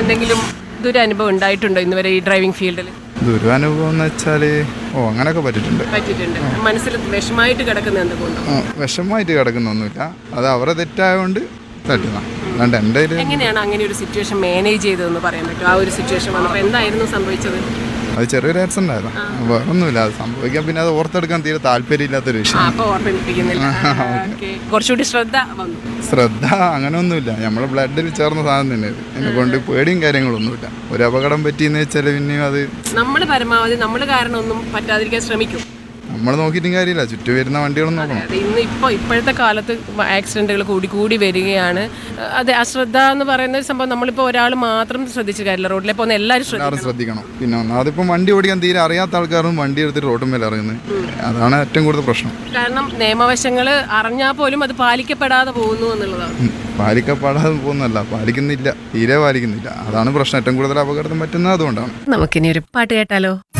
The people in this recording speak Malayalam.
എന്തെങ്കിലും ദുരനുഭവം ഉണ്ടായിട്ടുണ്ടോ ഇന്ന് വരെ ഈ ഡ്രൈവിംഗ് ഫീൽഡിൽ ദുരനുഭവം എന്ന് വെച്ചാൽ ഓ അങ്ങനെയൊക്കെ പറ്റിയിട്ടുണ്ട് പറ്റിയിട്ടുണ്ട് മനസ്സിൽ വിഷമായിട്ട് കിടക്കുന്ന എന്തുകൊണ്ടോ ആ, വിഷമമായിട്ട് കിടക്കുന്നൊന്നുമില്ല അത് അവരെ തെറ്റായതുകൊണ്ട് തട്ടുന്ന അല്ലാണ്ട് എൻ്റെ ഒരു എങ്ങനെയാണ് അങ്ങനെ ഒരു സിറ്റുവേഷൻ മാനേജ് ചെയ്തതെന്ന് പറയാൻ പറ്റും ആ ഒരു സിറ്റുവേഷൻ വന്നപ്പോൾ എന്തായിരുന്നു സംഭവിച്ചത് അത് ചെറിയൊരു ആക്സിഡൻ്റ് ആയിരുന്നു വേറെ ഒന്നുമില്ല അത് സംഭവിക്കാൻ പിന്നെ അത് ഓർത്തെടുക്കാൻ തീരെ താല്പര്യമില്ലാത്തൊരു ആ വിഷയം അപ്പോൾ ഓർമ്മിപ്പിക്കുന്നില്ല ഓക്കെ കുറച്ചുകൂടി ശ്രദ്ധ വന്നു ശ്രദ്ധ അങ്ങനെയൊന്നുമില്ല നമ്മളെ ബ്ലഡിൽ ചേർന്ന സാധനം തന്നെ ഇത് എന്നെ കൊണ്ട് പേടിയും കാര്യങ്ങളൊന്നുമില്ല ഒരു അപകടം പറ്റിയെന്ന് വെച്ചാൽ പിന്നെയും അത് നമ്മൾ പരമാവധി നമ്മൾ കാരണം ഒന്നും പറ്റാതിരിക്കാൻ ശ്രമിക്കും നമ്മൾ നോക്കിയിട്ടും കാര്യമില്ല ചുറ്റും വരുന്ന വണ്ടികളും നോക്കണം അതെ ഇന്ന് ഇപ്പോൾ ഇപ്പോഴത്തെ കാലത്ത് ആക്സിഡൻറ്റുകൾ കൂടി കൂടി വരികയാണ് അതെ അശ്രദ്ധ എന്ന് പറയുന്ന ഒരു സംഭവം നമ്മളിപ്പോൾ ഒരാൾ മാത്രം ശ്രദ്ധിച്ചു കാര്യമില്ല റോഡിലെ പോകുന്ന എല്ലാവരും ശ്രദ്ധിക്കും എല്ലാവരും ശ്രദ്ധിക്കണം പിന്നെ ഒന്നാമതിപ്പം വണ്ടി ഓടിക്കാൻ തീരെ അറിയാത്ത ആൾക്കാരും വണ്ടി എടുത്തിട്ട് റോട്ടും മേലെ ഇറങ്ങുന്നത് അതാണ് ഏറ്റവും കൂടുതൽ പ്രശ്നം കാരണം നിയമവശങ്ങൾ അറിഞ്ഞാൽ പോലും അത് പാലിക്കപ്പെടാതെ പോകുന്നു എന്നുള്ളതാണ് ഉം. പാലിക്കപ്പെടാതെ പോകുന്നല്ല പാലിക്കുന്നില്ല തീരെ പാലിക്കുന്നില്ല അതാണ് പ്രശ്നം ഏറ്റവും കൂടുതൽ അപകടം പറ്റുന്നത് അതുകൊണ്ടാണ് നമുക്കിനി ഒരു പാട്ട് കേട്ടാലോ